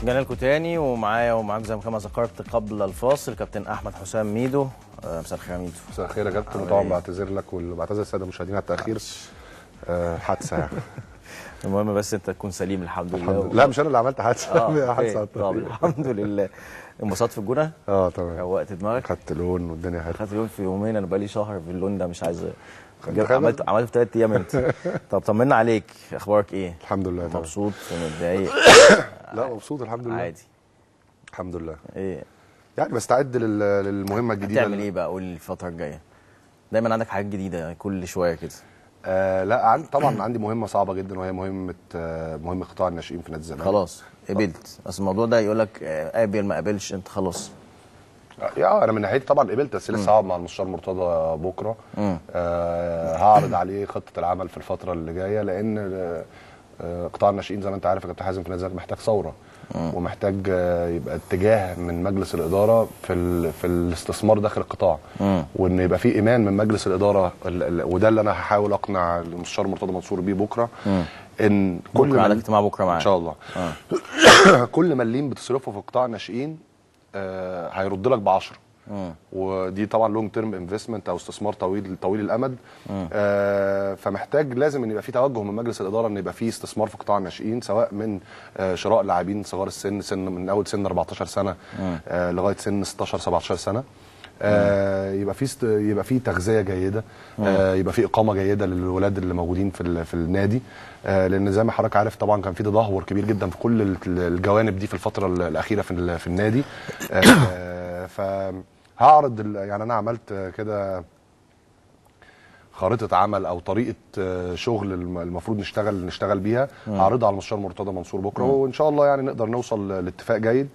رجعنا لكم تاني ومعايا ومعاك زي ما ذكرت قبل الفاصل كابتن احمد حسام ميدو آه، مساء الخير يا ميدو مساء الخير يا كابتن عامل وطبعا إيه؟ بعتذر لك وبعتذر الساده المشاهدين على التاخير آه، حادثه يعني المهم بس انت تكون سليم الحمد لله الحمد لله لا مش انا اللي عملت حادثه اه حادثه على أوكي. طب الطريق. الحمد لله انبسطت في الجونه اه تمام روقت دماغك خدت لون والدنيا حلوه خدت يوم في يومين انا بقالي شهر في اللون ده مش عايز خدت عملت عملت في ثلاث ايام انت طب طمنا عليك اخبارك ايه؟ الحمد لله تمام مبسوط متضايق لا مبسوط الحمد لله عادي الحمد لله ايه يعني بستعد لل- للمهمه الجديده هتعمل ايه بقى قول لي الفتره الجايه دايما عندك حاجات جديده كل شويه كده آه لا عن طبعا عندي مهمه صعبه جدا وهي مهمه آه مهمه قطاع الناشئين في نادي الزمالك خلاص قبلت بس الموضوع ده يقول لك آه، قابل ما قابلش انت خلاص يا انا من ناحيتي طبعا قبلت بس لسه هقعد مع المستشار مرتضى بكره آه هعرض عليه خطه العمل في الفتره اللي جايه لان آه، آه، قطاع الناشئين زي ما انت عارف يا كابتن حازم في نادي الزمالك محتاج ثوره ومحتاج آه، يبقى اتجاه من مجلس الاداره في ال... في الاستثمار داخل القطاع وان يبقى في ايمان من مجلس الاداره ال... ال... وده اللي انا هحاول اقنع المستشار مرتضى منصور بيه بكره ان كل بكره عندك من- اجتماع بكره معايا ان شاء الله كل مليم بتصرفه في قطاع الناشئين آه، هيرد لك ب 10 ودي طبعا لونج تيرم انفستمنت او استثمار طويل طويل الامد آه فمحتاج لازم ان يبقى في توجه من مجلس الاداره ان يبقى في استثمار في قطاع الناشئين سواء من آه شراء لاعبين صغار السن سن من اول سن 14 سنه آه لغايه سن 16 17 سنه آه يبقى في است... يبقى في تغذيه جيده آه يبقى في اقامه جيده للولاد اللي موجودين في ال... في النادي آه لان زي ما حضرتك عارف طبعا كان في تدهور كبير جدا في كل ال- الجوانب دي في الفتره ال- الاخيره في ال... في النادي آه فهعرض ال... يعني انا عملت آه، كده خارطه عمل او طريقه آه، شغل الم- المفروض نشتغل نشتغل بيها هعرضها على المستشار مرتضى منصور بكره وان شاء الله يعني نقدر نوصل لاتفاق جيد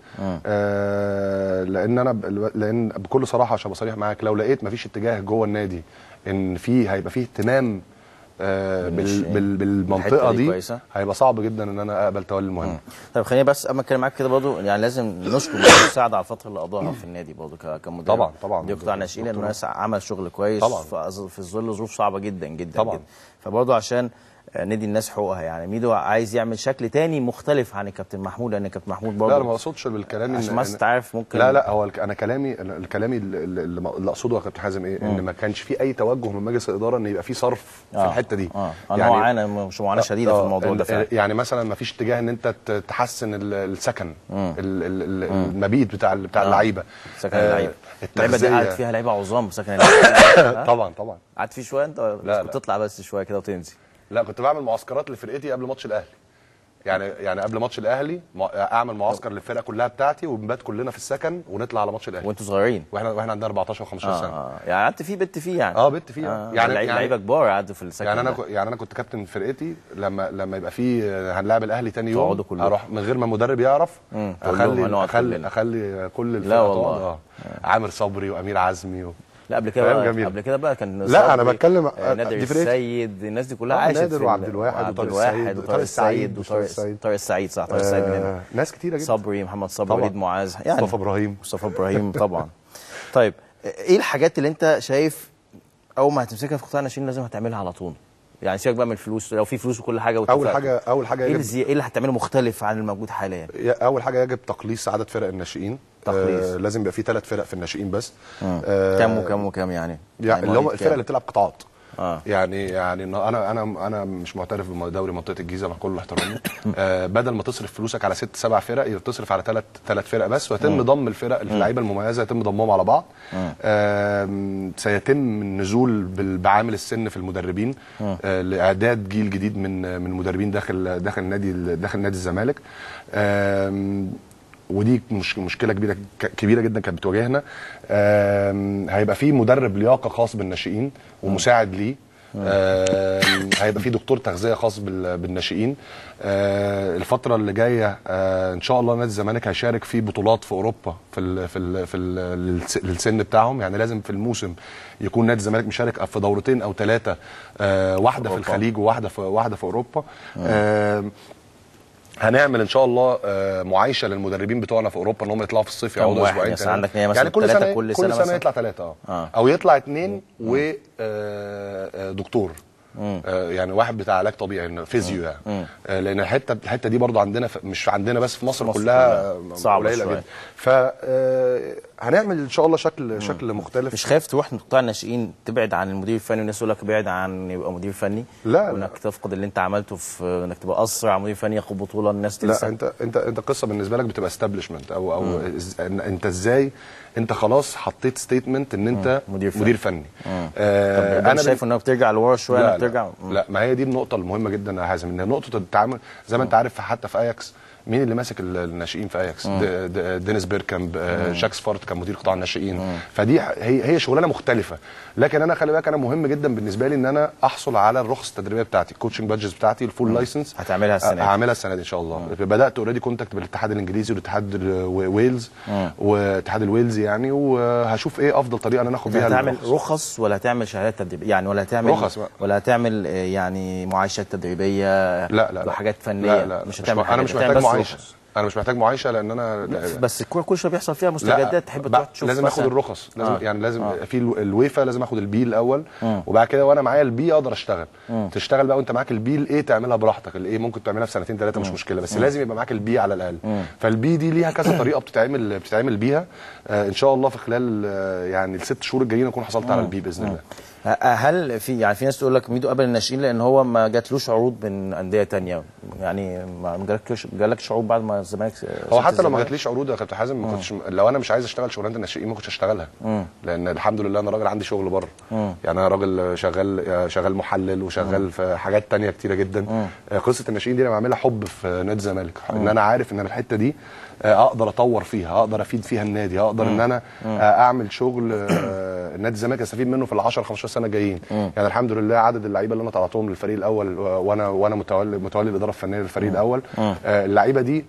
آه لان انا ب- لان بكل صراحه عشان ابقى صريح معاك لو لقيت مفيش اتجاه جوه النادي ان في هيبقى فيه اهتمام آه بال بالناشئين. بال بالمنطقه الحتة دي دي كويسة. هيبقى صعب جدا ان انا اقبل تولي المهمه طب خليني بس اما اتكلم معاك كده برضه يعني لازم نشكر مستر سعد على الفتره اللي قضاها في النادي برضه ك- كمدرب طبعا- طبعا. دي قطاع ناشئين لانه ناس عمل شغل كويس طبعا. في أظ- في ظل ظروف صعبه جدا جدا طبعا. جدا فبرضه عشان آه، ندي الناس حقوقها يعني ميدو عايز يعمل شكل تاني مختلف عن الكابتن محمود لان الكابتن محمود برضه لا انا ما اقصدش بالكلام عشان إن- بس إن- انت عارف ممكن لا لا هو الك- انا كلامي أنا الكلامي اللي, اللي اللي اقصده يا كابتن حازم ايه ان ما كانش في اي توجه من مجلس الاداره ان يبقى في صرف في آه. الحته دي اه انا هو عانى مش معاناه شديده في آه، الموضوع ده ال- فعلا يعني مثلا ما فيش اتجاه ان انت ت- تحسن ال- السكن ال- ال- ال- المبيت بتاع ال- بتاع اللعيبه سكن آه، اللعيبه اللعيبه دي التغذية. قعدت فيها لعيبه عظام سكن اللعيبه طبعا طبعا قعدت فيه شويه انت بس لا، كنت لا. تطلع بس شويه كده وتنزل لا كنت بعمل معسكرات لفرقتي قبل ماتش الاهلي يعني يعني قبل ماتش الاهلي مع- اعمل معسكر للفرقه كلها بتاعتي ونبات كلنا في السكن ونطلع على ماتش الاهلي وانتوا صغيرين واحنا واحنا عندنا 14 و15 اه سنه اه يعني قعدت فيه بت فيه يعني اه بت فيه، آه. يعني- يعني يعني- لعيبه كبار قعدوا في السكن يعني انا ده. كو- يعني انا كنت كابتن فرقتي لما لما يبقى في هنلاعب الاهلي تاني يوم تقعدوا كلكم. اروح من غير ما المدرب يعرف مم، تقول لهم اخلي هنقعد اخلي كلنا. اخلي كل لا الفرقه والله. تقعد اه عامر صبري وامير عزمي و... لا قبل كده أيام بقى جميلة. قبل كده بقى كان لا، أنا صبري، بتكلم- آه، نادر دي فرقتي. السيد الناس دي كلها آه، عاشت نادر في وعبد ال- الواحد وعبد وطارق الواحد السيد وطارق السيد وطارق وطارق السيد. طارق السعيد صح طارق السيد من هنا آه ناس كتيره جدا صبري محمد صبري طبعا. وليد معاذ يعني مصطفى ابراهيم مصطفى ابراهيم طبعا طيب ايه الحاجات اللي انت شايف اول ما هتمسكها في قطاع الناشئين لازم هتعملها على طول يعني سيبك بقى من الفلوس لو في فلوس وكل حاجه اول واتفقتوا. حاجه اول حاجه ايه يجب اللي, زي- إيه اللي هتعمله مختلف عن الموجود حاليا اول حاجه يجب تقليص عدد فرق الناشئين تقليص. آه لازم يبقى في ثلاث فرق في الناشئين بس آه كام وكام وكام يعني يعني اللي هم مواليد الفرق كام؟ اللي بتلعب قطاعات آه. يعني يعني إن انا انا انا مش معترف بدوري منطقه الجيزه مع كل احترامي آه بدل ما تصرف فلوسك على ست سبع فرق يبقى تصرف على ثلاث ثلاث فرق بس ويتم ضم الفرق اللعيبه المميزه يتم ضمهم على بعض آه سيتم النزول بال- بعامل السن في المدربين آه لاعداد جيل جديد من من مدربين داخل داخل نادي داخل نادي الزمالك آه ودي مش مشكله كبيره ك- كبيره جدا كانت بتواجهنا آم، هيبقى في مدرب لياقه خاص بالناشئين ومساعد ليه آم، هيبقى في دكتور تغذيه خاص بال- بالناشئين آه، الفتره اللي جايه آه، ان شاء الله نادي الزمالك هيشارك في بطولات في اوروبا في ال في ال في ال للس- للسن بتاعهم يعني لازم في الموسم يكون نادي الزمالك مشارك في دورتين او ثلاثه واحده في أوروبا. الخليج وواحده في واحده في اوروبا آم، هنعمل ان شاء الله آه، معايشه للمدربين بتوعنا في اوروبا ان هم يطلعوا في الصيف كم يقعدوا واحد؟ اسبوعين يعني تلاتة. عندك نية مثلا يعني كل تلاتة سنه كل كل سنة سنه, مثلا؟ يطلع ثلاثه اه آه. او يطلع اثنين ودكتور آه يعني واحد بتاع علاج طبيعي إنه فيزيو يعني آه لان الحته الحته دي برضو عندنا في مش عندنا بس في مصر, مصر كلها كلها. صعبة قليله شوية. جدا ف آه، هنعمل ان شاء الله شكل شكل مختلف مش خايف تروح من قطاع الناشئين تبعد عن المدير الفني والناس تقول لك ابعد عن يبقى مدير فني لا، وانك تفقد اللي انت عملته في انك تبقى اسرع مدير فني ياخد بطوله الناس لا تنسى انت انت انت القصه بالنسبه لك بتبقى استابلشمنت او او إز- إن- انت ازاي انت خلاص حطيت ستيتمنت ان انت مدير فني. مدير فني طب آه انا بن- شايف انك بترجع لورا شويه لا انك ترجع لا, لا ما هي دي النقطه المهمه جدا يا حازم ان نقطه التعامل زي ما انت عارف حتى في اياكس مين اللي ماسك ال- الناشئين في اياكس د- د- دينيس بيركامب آه، جاكس فارت كان مدير قطاع الناشئين فدي ح- هي هي شغلانه مختلفه لكن انا خلي بالك انا مهم جدا بالنسبه لي ان انا احصل على الرخص التدريبيه بتاعتي الكوتشنج بادجز بتاعتي الفول لايسنس هتعملها السنة دي. هعملها السنه دي ان شاء الله بدات اوريدي كونتاكت بالاتحاد الانجليزي والاتحاد ال- ويلز واتحاد الويلز يعني وهشوف ايه افضل طريقه انا اخد بيها هتعمل الرخص. رخص ولا هتعمل شهادات تدريب يعني ولا هتعمل رخص بقى. ولا هتعمل آه، يعني معايشات تدريبيه لا لا لا. وحاجات فنيه لا لا مش مش هتعمل م- انا حاجات، مش هتعمل محتاج بس معايشه رخص. انا مش محتاج معايشه لان انا بس الكوره كل شويه بيحصل فيها لا مستجدات تحب تروح بقى تشوف لازم اخد مثلاً. الرخص لازم آه. يعني لازم آه. في ال- الويفا لازم اخد البي الاول وبعد كده وانا معايا البي اقدر اشتغل تشتغل بقى وانت معاك البي الايه تعملها براحتك الايه ممكن تعملها في سنتين ثلاثه مش مشكله بس لازم يبقى معاك البي على الاقل فالبي دي ليها كذا طريقه بتتعمل بتتعمل بيها آه ان شاء الله في خلال آه يعني الست شهور الجايين اكون حصلت على البي باذن الله ه- هل في يعني في ناس تقول لك ميدو قبل الناشئين لان هو ما جاتلوش عروض من انديه تانية يعني ما ما جالكش جالكش عروض بعد ما الزمالك هو سبت حتى لو ما الزمالك؟ جاتليش عروض يا كابتن حازم ما كنتش لو انا مش عايز اشتغل شغلانه الناشئين ما كنتش اشتغلها لان الحمد لله انا راجل عندي شغل بره يعني انا راجل شغال شغال محلل وشغال في حاجات تانية كتيره جدا قصه الناشئين دي انا بعملها حب في نادي الزمالك ان انا عارف ان انا الحته دي آه، اقدر اطور فيها اقدر افيد فيها النادي اقدر ان انا آه، اعمل شغل آه، نادي الزمالك استفيد منه في ال 10 15 سنه الجايين يعني الحمد لله عدد اللعيبه اللي انا طلعتهم للفريق الاول و- وانا وانا متولي متولي الاداره الفنيه للفريق الاول آه، اللعيبه دي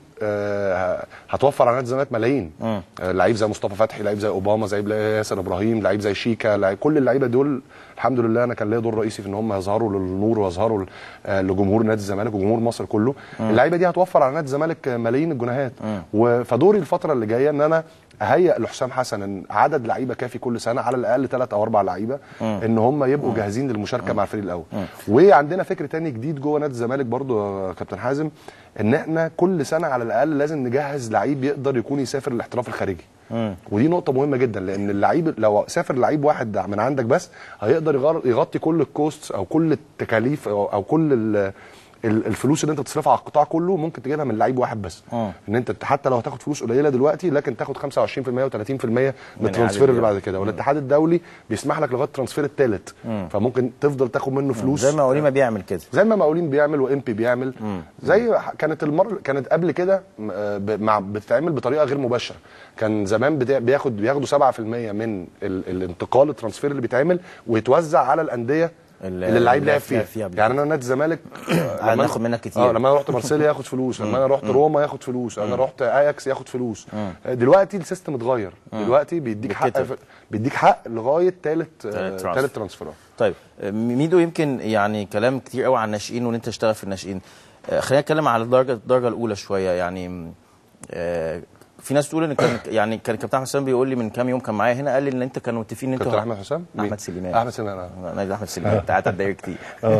آه، هتوفر على نادي الزمالك ملايين آه، لعيب زي مصطفى فتحي لعيب زي اوباما زي ياسر ابراهيم لعيب زي شيكا لعيب كل اللعيبه دول الحمد لله انا كان ليا دور رئيسي في ان هم يظهروا للنور ويظهروا ل- آه، لجمهور نادي الزمالك وجمهور مصر كله اللعيبه دي هتوفر على نادي الزمالك ملايين الجنيهات و- فدوري الفتره اللي جايه ان انا اهيئ لحسام حسن ان عدد لعيبه كافي كل سنه على الاقل ثلاث او اربع لعيبه ان هم يبقوا جاهزين للمشاركه مع الفريق الاول وعندنا فكر تاني جديد جوه نادي الزمالك برضو يا كابتن حازم ان احنا كل سنه على الاقل لازم نجهز لعيب يقدر يكون يسافر الاحتراف الخارجي ودي نقطه مهمه جدا لان اللعيب لو سافر لعيب واحد من عندك بس هيقدر يغر- يغطي كل الكوست او كل التكاليف او, أو كل ال- ال- الفلوس اللي انت تصرفها على القطاع كله ممكن تجيبها من لعيب واحد بس آه. ان انت حتى لو هتاخد فلوس قليله دلوقتي لكن تاخد 25% و30% من الترانسفير إعادة اللي بعد كده والاتحاد الدولي بيسمح لك لغايه الترانسفير الثالث فممكن تفضل تاخد منه فلوس زي ما اوليما بيعمل كده زي ما مقاولين بيعمل وام بي بيعمل زي ح- كانت المره كانت قبل كده م- آه، ب- مع بتتعمل بطريقه غير مباشره كان زمان بتا- بياخد بياخدوا 7% من ال... الانتقال الترانسفير اللي بيتعمل ويتوزع على الانديه اللي- اللي اللعيب اللي لعب لعب فيها فيها قبل يعني انا نادي الزمالك آه، لما هناخد أنا- منك كتير. اه لما انا رحت مارسيليا ياخد فلوس لما انا رحت روما ياخد فلوس انا رحت اياكس ياخد فلوس آه، دلوقتي السيستم اتغير دلوقتي بيديك حق بيتكتب. بيديك حق لغايه ثالث تالت ترانسفير. ثالث ترانسفيرات طيب آه، ميدو يمكن يعني كلام كتير قوي عن الناشئين وان انت تشتغل في الناشئين آه، خلينا نتكلم على الدرجه الدرجه الاولى شويه يعني م، آه، في ناس تقول ان كان يعني كان كابتن احمد حسام بيقول لي من كام يوم كان معايا هنا قال لي ان انت كانوا متفقين ان انت كابتن احمد حسام مين؟ احمد سليمان احمد سليمان آه. نادي احمد سليمان انت قعدت تضايق كتير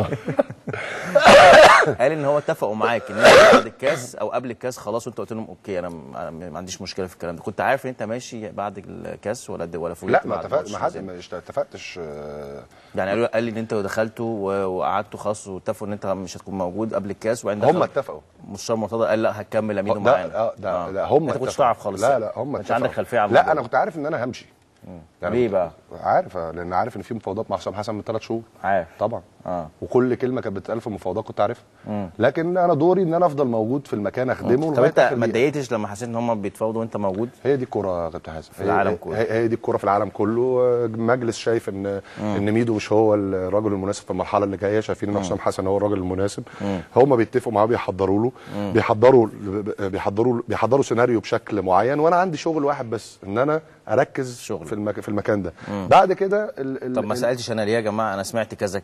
قال ان هو اتفقوا معاك ان انت بعد الكاس او قبل الكاس خلاص وانت قلت لهم اوكي انا م- أنا ما عنديش مشكله في الكلام ده كنت عارف ان انت ماشي بعد الكاس ولا ولا فوجئت لا ما بعد اتفق الماتش ما حد إزاي؟ ما اشت- اتفقتش آه، يعني قالوا قال لي ان انت دخلتوا و- وقعدتوا خلاص واتفقوا ان انت مش هتكون موجود قبل الكاس وبعدين هم دخل- اتفقوا مستشار مرتضى قال لا هتكمل يا ميدو ده معانا اه ده, ده هم انت كنتش اتفقوا. تعرف خالص لا لا هم ما كانش اتفقوا. عندك خلفيه عن لا الموضوع. انا كنت عارف ان انا همشي يعني ليه كنت بقى؟ عارف آه، لان عارف ان في مفاوضات مع حسام حسن من ثلاث شهور عارف طبعا اه وكل كلمه كانت بتتقال في المفاوضات كنت عارفها لكن انا دوري ان انا افضل موجود في المكان اخدمه طب لغاية انت آخر ما دقيقة. اتضايقتش لما حسيت ان هم بيتفاوضوا وانت موجود؟ هي دي الكوره يا كابتن حازم في العالم هي كله. هي, هي دي الكوره في العالم كله مجلس شايف ان ان ميدو مش هو الراجل المناسب في المرحله اللي جايه شايفين ان حسام حسن هو الراجل المناسب هم بيتفقوا معاه بيحضروا له بيحضروا بيحضروا بيحضروا سيناريو بشكل معين وانا عندي شغل واحد بس ان انا اركز شغل. في المك... في المكان ده بعد كده ال... ال... طب ما ال- سالتش انا ليه يا جماعه انا سمعت كذا كذا كذا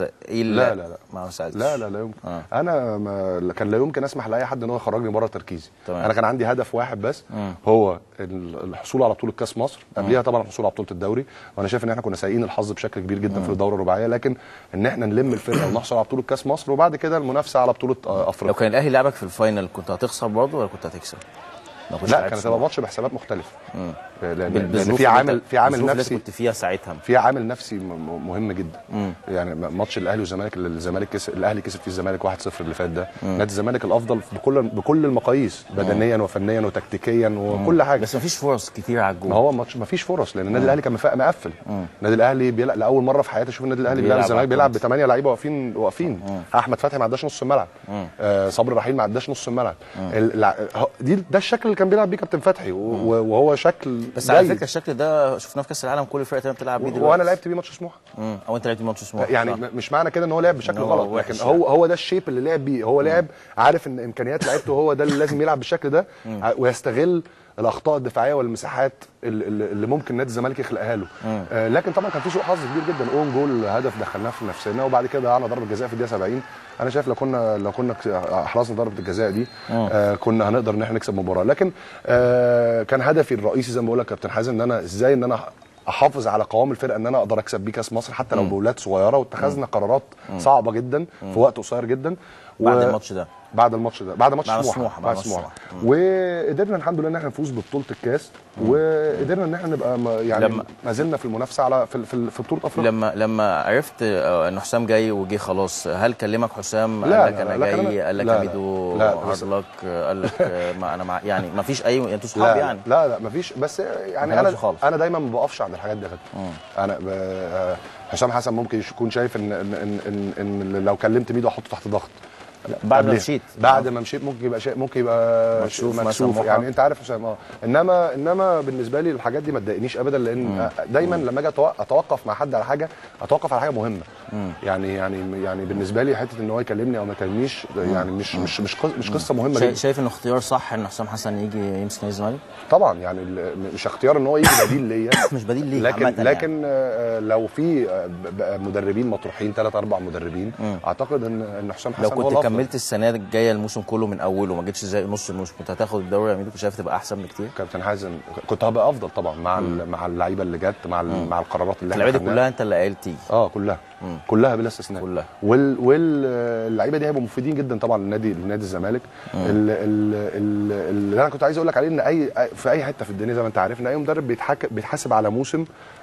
ايه اللي لا لا لا ما سالتش لا لا لا يمكن آه. آه. انا ما كان لا يمكن اسمح لاي حد ان هو يخرجني بره تركيزي تمام. انا كان عندي هدف واحد بس هو ال- الحصول على بطوله كاس مصر قبليها طبعا الحصول على بطوله الدوري وانا شايف ان احنا كنا سايقين الحظ بشكل كبير جدا في الدوره الرباعيه لكن ان احنا نلم الفرقه ونحصل على بطوله كاس مصر وبعد كده المنافسه على بطوله آه، لو افريقيا كان الاهلي لعبك في الفاينل كنت هتخسر برضه ولا كنت هتكسب؟ لو كنتش لا لعبت كانت في هتبقى ماتش بحسابات مختلفه لان, بال- لأن بالظروف في اللي عامل أنت- في عامل الظروف اللي نفسي كنت فيها ساعتها في عامل نفسي م- م- مهم جدا يعني م- ماتش الاهلي والزمالك اللي الزمالك كسب الاهلي كسب فيه الزمالك 1-0 اللي فات ده نادي الزمالك الافضل بكل بكل المقاييس بدنيا وفنيا وتكتيكيا وكل حاجه بس مفيش فرص كتير على الجول ما هو ماتش ما فيش فرص لان النادي الاهلي كان مفا- مقفل النادي الاهلي بيلعب لاول مره في حياتي اشوف النادي الاهلي بيلعب بيلعب الزمالك على بيلعب الكورة. بثمانيه لعيبه واقفين واقفين احمد فتحي ما عداش نص الملعب آه صبري رحيل ما عداش نص الملعب الع- هو- دي ده الشكل اللي كان بيلعب بيه كابتن فتحي و- و- وهو شكل بس على جيد. فكره الشكل ده شفناه في كاس العالم كل الفرق تقريبا بتلعب بيه و- دلوقتي وانا لعبت بيه ماتش سموحه مم. او انت لعبت ماتش سموحه يعني صح. م- مش معنى كده ان هو لعب بشكل إن هو غلط وحش لكن يعني. هو هو ده الشيب اللي لعب بيه هو لعب عارف ان امكانيات لعيبته هو ده اللي لازم يلعب بالشكل ده ع- ويستغل الاخطاء الدفاعيه والمساحات ال- ال- اللي ممكن نادي الزمالك يخلقها له آه لكن طبعا كان في سوء حظ كبير جدا اون جول هدف دخلناه في نفسنا وبعد كده ضيعنا ضربه جزاء في الدقيقه 70 انا شايف لو كنا لو كنا كس- احرزنا ضربه الجزاء دي آه كنا هنقدر ان احنا نكسب المباراه لكن آه كان هدفي الرئيسي زي ما بقول لك يا كابتن حازم ان انا ازاي ان انا احافظ على قوام الفرقه ان انا اقدر اكسب بيه كاس مصر حتى لو باولاد صغيره واتخذنا قرارات صعبه جدا في وقت قصير جدا بعد الماتش ده بعد الماتش ده بعد ماتش بعد سموحه سموحة، بعد بعد سموحه وقدرنا الحمد لله ان احنا نفوز ببطوله الكاس وقدرنا ان احنا نبقى ما- يعني لما- ما زلنا في المنافسه على في في, في بطوله افريقيا لما لما عرفت آه، ان حسام جاي وجه خلاص هل كلمك حسام لا، قال لك لا، انا لا، لا، جاي لا، قال لك لا، يا لا. ميدو لا، هارد بس- لك قال لك آه، ما انا مع يعني ما فيش اي انتوا صحاب لا يعني لا لا مفيش بس يعني ما انا كانش خالص. انا دايما ما بقفش عند الحاجات دي يا فندم. انا ب... آه، حسام حسن ممكن يكون شايف ان ان ان, إن, إن لو كلمت ميدو احطه تحت ضغط بعد ما قبلها. مشيت بعد ما مشيت ممكن يبقى شيء ممكن يبقى مكسوف مكسوف, مثلا مكسوف محرج. يعني انت عارف حسام اه انما انما بالنسبه لي الحاجات دي ما تضايقنيش ابدا لان دايما لما اجي أتوق- اتوقف مع حد على حاجه اتوقف على حاجه مهمه يعني يعني يعني بالنسبه لي حته ان هو يكلمني او ما يكلمنيش يعني مش مش مش قص- مش قصه مهمه شا- جدا شايف انه اختيار صح ان حسام حسن يجي يمسك نادي الزمالك طبعا يعني ال- مش اختيار ان هو يجي بديل ليا مش بديل ليه لكن عامة لكن آه، لو في آه، ب- ب- مدربين مطروحين ثلاث اربع مدربين اعتقد ان ان حسام حسن لو هو كنت الأفضل. كملت السنه الجايه الموسم كله من اوله ما جيتش زي نص الموسم كنت هتاخد الدوري يا ميدو كنت شايف تبقى احسن بكتير كابتن حازم كنت هبقى افضل طبعا مع ال- مع اللعيبه اللي جت مع ال- مع القرارات اللي احنا اللعيبه دي خدناها. كلها انت اللي قايل تيجي اه كلها كلها بلا استثناء كلها. وال واللعيبه دي هيبقوا مفيدين جدا طبعا للنادي لنادي الزمالك ال- ال- ال- اللي انا كنت عايز اقول لك عليه ان اي في اي حته في الدنيا زي ما انت عارف ان اي مدرب بيتحك بيتحاسب على موسم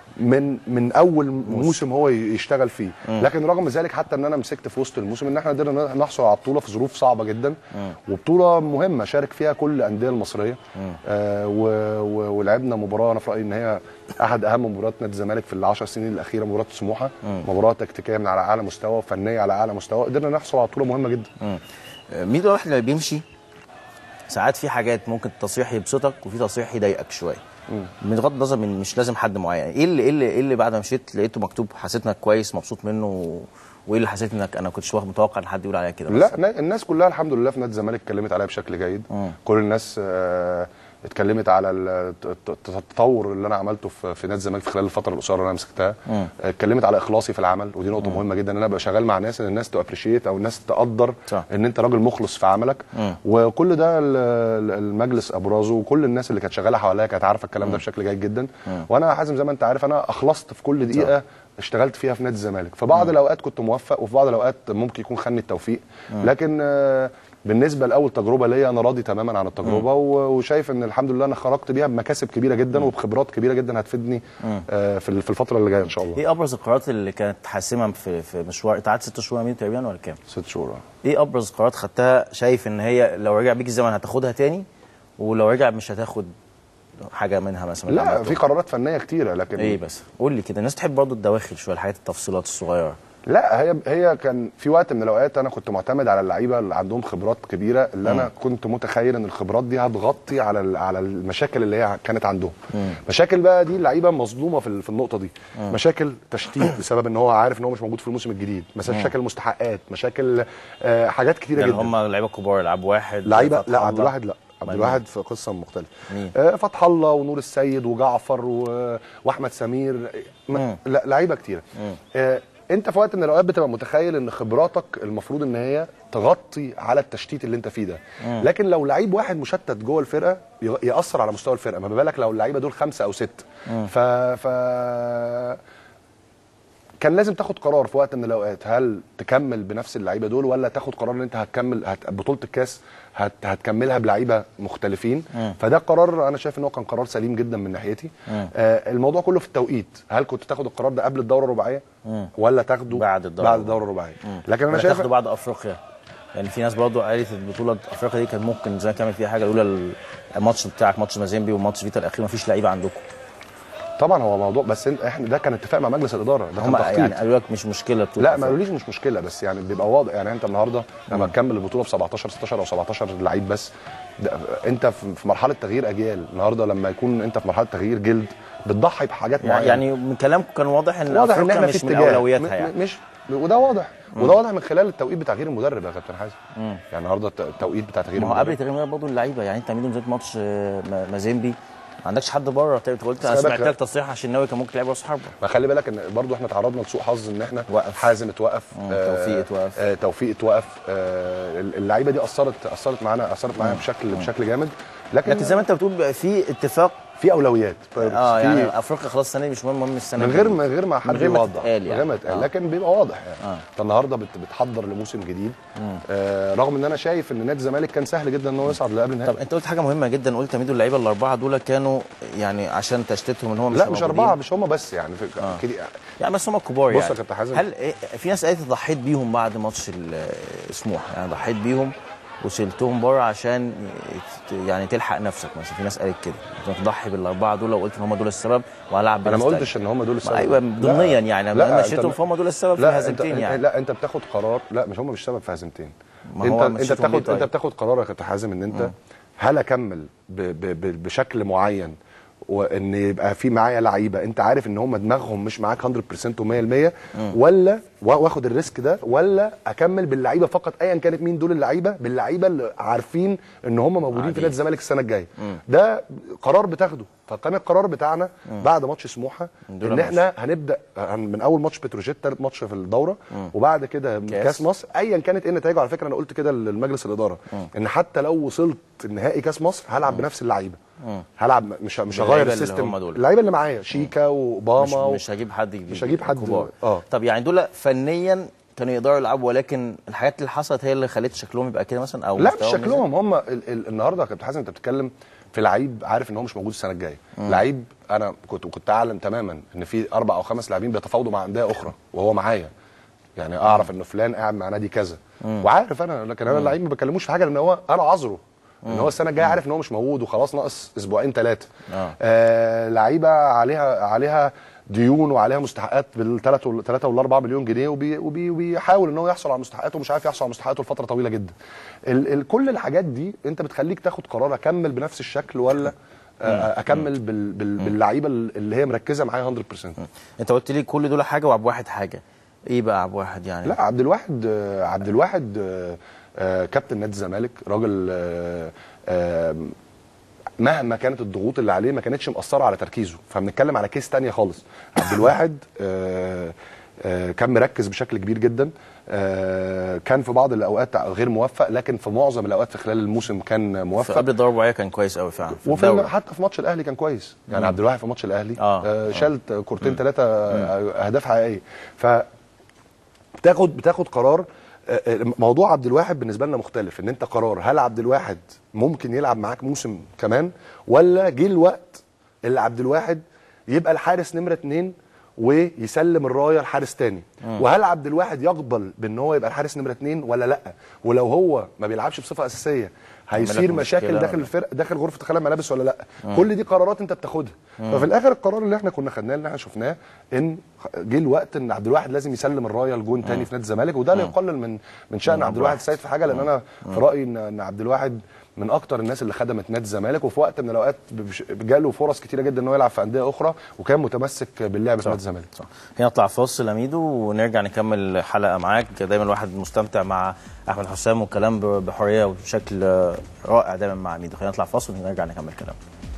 من من اول موسم هو يشتغل فيه لكن رغم ذلك حتى ان انا مسكت في وسط الموسم ان احنا قدرنا نحصل على بطوله في ظروف صعبه جدا وبطوله مهمه شارك فيها كل الانديه المصريه آه و- و- ولعبنا مباراه انا في رايي ان هي احد اهم مباريات نادي الزمالك في العشر سنين الاخيره مباراه سموحه مباراه تكتيكيه من على اعلى مستوى فنيه على اعلى مستوى قدرنا نحصل على بطوله مهمه جدا آه، ميدو الواحد اللي بيمشي ساعات في حاجات ممكن تصريح يبسطك وفي تصريح يضايقك شويه من غض النظر من مش لازم حد معين ايه اللي ايه اللي, إيه اللي بعد ما مشيت لقيته مكتوب حسيت انك كويس مبسوط منه و... وايه اللي حسيت انك انا كنتش واخد متوقع ان حد يقول عليا كده لا نا- الناس كلها الحمد لله في نادي الزمالك اتكلمت عليها بشكل جيد كل الناس آه، اتكلمت على ال- الت- الت- التطور اللي انا عملته في في نادي الزمالك في خلال الفتره القصيره اللي انا مسكتها آه، اتكلمت على اخلاصي في العمل ودي نقطه مهمه جدا ان انا ابقى شغال مع ناس ان الناس تابريشيت او الناس تقدر صح. ان انت راجل مخلص في عملك وكل ده ال- ال- المجلس ابرزه وكل الناس اللي كانت شغاله حواليا كانت عارفه الكلام ده بشكل جيد جدا وانا حازم زي ما انت عارف انا اخلصت في كل دقيقه اشتغلت فيها في نادي الزمالك في بعض الاوقات كنت موفق وفي بعض الاوقات ممكن يكون خاني التوفيق لكن آه، بالنسبه لاول تجربه ليا انا راضي تماما عن التجربه و- وشايف ان الحمد لله انا خرجت بيها بمكاسب كبيره جدا وبخبرات كبيره جدا هتفيدني آه، في ال- في الفتره اللي جايه ان شاء الله ايه ابرز القرارات اللي كانت حاسمه في في مشوار انت قعدت ست شهور يا ميدو تقريبا ولا كام؟ ست شهور آه. ايه ابرز قرارات خدتها شايف ان هي لو رجع بيك الزمن هتاخدها تاني ولو رجع مش هتاخد حاجه منها مثلا اللي لا عملته؟ في قرارات فنيه كتيره لكن ايه بس قول لي كده الناس تحب برضه الدواخل شويه الحاجات التفصيلات الصغيره لا هي هي كان في وقت من الاوقات انا كنت معتمد على اللعيبه اللي عندهم خبرات كبيره اللي انا كنت متخيل ان الخبرات دي هتغطي على ال- على المشاكل اللي هي كانت عندهم مشاكل بقى دي اللعيبه مظلومه في ال- في النقطه دي مشاكل تشتيت بسبب ان هو عارف ان هو مش موجود في الموسم الجديد مشاكل مستحقات مشاكل آه حاجات كتيره يعني جدا هم لعيبه كبار يلعب واحد لعيبه فتح لا الله. عبد الواحد لا عبد مين؟ الواحد في قصه مختلفه مين؟ آه فتح الله ونور السيد وجعفر و... واحمد سمير ما... لا لعيبه كتيره آه انت في وقت من الاوقات بتبقى متخيل ان خبراتك المفروض ان هي تغطي على التشتيت اللي انت فيه ده لكن لو لعيب واحد مشتت جوه الفرقه يغ- ياثر على مستوى الفرقه ما بالك لو اللعيبه دول خمسه او سته ف ف كان لازم تاخد قرار في وقت من الاوقات هل تكمل بنفس اللعيبه دول ولا تاخد قرار ان انت هتكمل هت... بطوله الكاس هت... هتكملها بلعيبه مختلفين فده قرار انا شايف ان هو كان قرار سليم جدا من ناحيتي آه الموضوع كله في التوقيت هل كنت تاخد القرار ده قبل الدوره الرباعيه ولا تاخده بعد الدورة بعد الدوره الرباعيه لكن انا ولا شايف تاخده بعد افريقيا يعني في ناس برضه قالت البطوله افريقيا دي كان ممكن زي تعمل فيها حاجه الاولى الماتش بتاعك ماتش مازيمبي وماتش فيتا الاخير مفيش لعيبه عندكم طبعا هو موضوع بس انت احنا ده كان اتفاق مع مجلس الاداره ده كان هم تخطيط يعني قالوا لك مش مشكله بطوله لا ما أفريقيا. قالوليش مش مشكله بس يعني بيبقى واضح يعني انت النهارده لما تكمل البطوله في 17 16 او 17 لعيب بس ده انت في في مرحله تغيير اجيال النهارده لما يكون انت في مرحله تغيير جلد بتضحي بحاجات يعني, معينه يعني من كلامكم كان واضح ان واضح ان افريقيا احنا في مش من اتجاه اولوياتها م- يعني م- مش وده واضح وده واضح من خلال التوقيت بتاع تغيير المدرب يا كابتن حازم يعني النهارده الت- التوقيت بتاع تغيير ما هو قبل المدرب تغيير المدرب برضه اللعيبه يعني انت ميدو نزلت ماتش آه، ما- مازيمبي ما عندكش حد بره انت قلت انا خلي بالك سمعت لا. لك تصريح عشان ناوي كان ممكن يلعب راس حربه ما خلي بالك ان برضو احنا تعرضنا لسوء حظ ان احنا وقف. حازم اتوقف مم، توفيق اتوقف. آه توفيق اتوقف آه اللعيبه دي اثرت اثرت معانا اثرت معانا بشكل بشكل جامد لكن, لكن زي ما انت بتقول بقى في اتفاق في اولويات اه في يعني افريقيا خلاص السنه دي مش مهم المهم السنه من دي. غير من غير ما حد من غير ما يوضح تتقال من يعني. غير ما يتقال آه. لكن بيبقى واضح يعني آه. انت النهارده بت- بتحضر لموسم جديد آه رغم ان انا شايف ان نادي الزمالك كان سهل جدا ان هو يصعد لقبل النهائي طب انت قلت حاجه مهمه جدا قلت يا ميدو اللعيبه الاربعه دول كانوا يعني عشان تشتيتهم ان هم مش لا مش موجودين. اربعه مش هم بس يعني في آه. كده يعني بس هم الكبار بص يعني يا كابتن حازم. هل إيه في ناس قالت ضحيت بيهم بعد ماتش ال- سموحه يعني ضحيت بيهم وشلتهم بره عشان ت- يعني تلحق نفسك مثلا في ناس قالت كده انت تضحي بالاربعه دول وقلت ان هم دول السبب وهلعب انا بناس ما تانية. قلتش ان هم دول السبب ايوه لا. ضمنيا يعني لما لا، مشيتهم أنت- فهم دول السبب في لا الهزيمتين انت يعني لا انت بتاخد قرار لا مش هم مش سبب في هزيمتين ما انت هو انت مشيتهم ليه بتاخد طيب؟ انت بتاخد قرار يا كابتن حازم ان انت هل اكمل ب ب ب بشكل معين وان يبقى في معايا لعيبه انت عارف ان هم دماغهم مش معاك 100% و100% ولا وا- واخد الريسك ده ولا اكمل باللعيبه فقط ايا كانت مين دول اللعيبه باللعيبه اللي عارفين ان هم موجودين في عادي. نادي الزمالك السنه الجايه ده قرار بتاخده فكان القرار بتاعنا بعد ماتش سموحه دول ان ماتش. احنا هنبدا هن- من اول ماتش بتروجيت ثالث ماتش في الدوره وبعد كده كاس. كاس مصر ايا كانت ايه نتائجه على فكره انا قلت كده لمجلس الاداره ان حتى لو وصلت نهائي كاس مصر هلعب بنفس اللعيبه هلعب مش مش هغير باللعيبة اللي السيستم هم دول. اللعيبه اللي معايا شيكا واوباما مش, و... مش هجيب حد جديد مش هجيب حد كبار. اه طب يعني دول فنيا كانوا يقدروا يلعبوا ولكن الحاجات اللي حصلت هي اللي خلت شكلهم يبقى كده مثلا او لا مش مستواهم نزل؟ شكلهم هم ال ال النهارده يا كابتن حازم انت بتتكلم في لعيب عارف ان هو مش موجود السنه الجايه لعيب انا كنت كنت اعلم تماما ان في اربع او خمس لاعبين بيتفاوضوا مع انديه اخرى وهو معايا يعني اعرف ان فلان قاعد مع نادي كذا وعارف انا لكن انا اللعيب ما بكلموش في حاجه لان هو انا عذره ان هو السنه الجايه عارف ان هو مش موجود وخلاص ناقص اسبوعين ثلاثه آه. آه لعيبه عليها عليها ديون وعليها مستحقات بالثلاث والثلاثة والاربعة مليون جنيه وبي وبي وبيحاول ان هو يحصل على مستحقاته ومش عارف يحصل على مستحقاته لفتره طويله جدا. ال ال كل الحاجات دي انت بتخليك تاخد قرار اكمل بنفس الشكل ولا آه، اكمل بال بال باللعيبه اللي هي مركزه معايا 100%. انت قلت لي كل دول حاجه وعبد واحد حاجه ايه بقى عبد واحد يعني لا عبد الواحد آه، عبد الواحد آه، آه، كابتن نادي الزمالك راجل آه، آه، مهما كانت الضغوط اللي عليه ما كانتش مأثرة على تركيزه فبنتكلم على كيس تانية خالص عبد الواحد آه، آه، كان مركز بشكل كبير جدا آه، كان في بعض الاوقات غير موفق لكن في معظم الاوقات في خلال الموسم كان في موفق قبل الضربه الوعيه كان كويس قوي فعلا في وفي الدوري. حتى في ماتش الاهلي كان كويس يعني عبد الواحد في ماتش الاهلي آه. آه شالت كورتين ثلاثه اهداف حقيقيه ف بتاخد بتاخد قرار آه، آه، موضوع عبد الواحد بالنسبه لنا مختلف ان انت قرار هل عبد الواحد ممكن يلعب معاك موسم كمان ولا جه الوقت اللي عبد الواحد يبقى الحارس نمره اتنين ويسلم الرايه لحارس تاني وهل عبد الواحد يقبل بان هو يبقى الحارس نمره اتنين ولا لا ولو هو ما بيلعبش بصفه اساسيه هيصير لك مشاكل مشكلة. داخل الفرق داخل غرفه خلع ملابس ولا لا كل دي قرارات انت بتاخدها ففي الاخر القرار اللي احنا كنا خدناه اللي احنا شفناه ان جه الوقت ان عبد الواحد لازم يسلم الرايه لجون تاني في نادي الزمالك وده لا يقلل من من شان عبد الواحد السيد في حاجه لان انا في رايي ان ان عبد الواحد من اكتر الناس اللي خدمت نادي الزمالك وفي وقت من الاوقات بش- جاله فرص كتيره جدا ان هو يلعب في انديه اخرى وكان متمسك باللعب في نادي الزمالك صح هنا نطلع فاصل اميدو ونرجع نكمل الحلقه معاك دايما الواحد مستمتع مع احمد حسام والكلام ب- بحريه وبشكل رائع دايما مع اميدو خلينا نطلع فاصل ونرجع نكمل كلام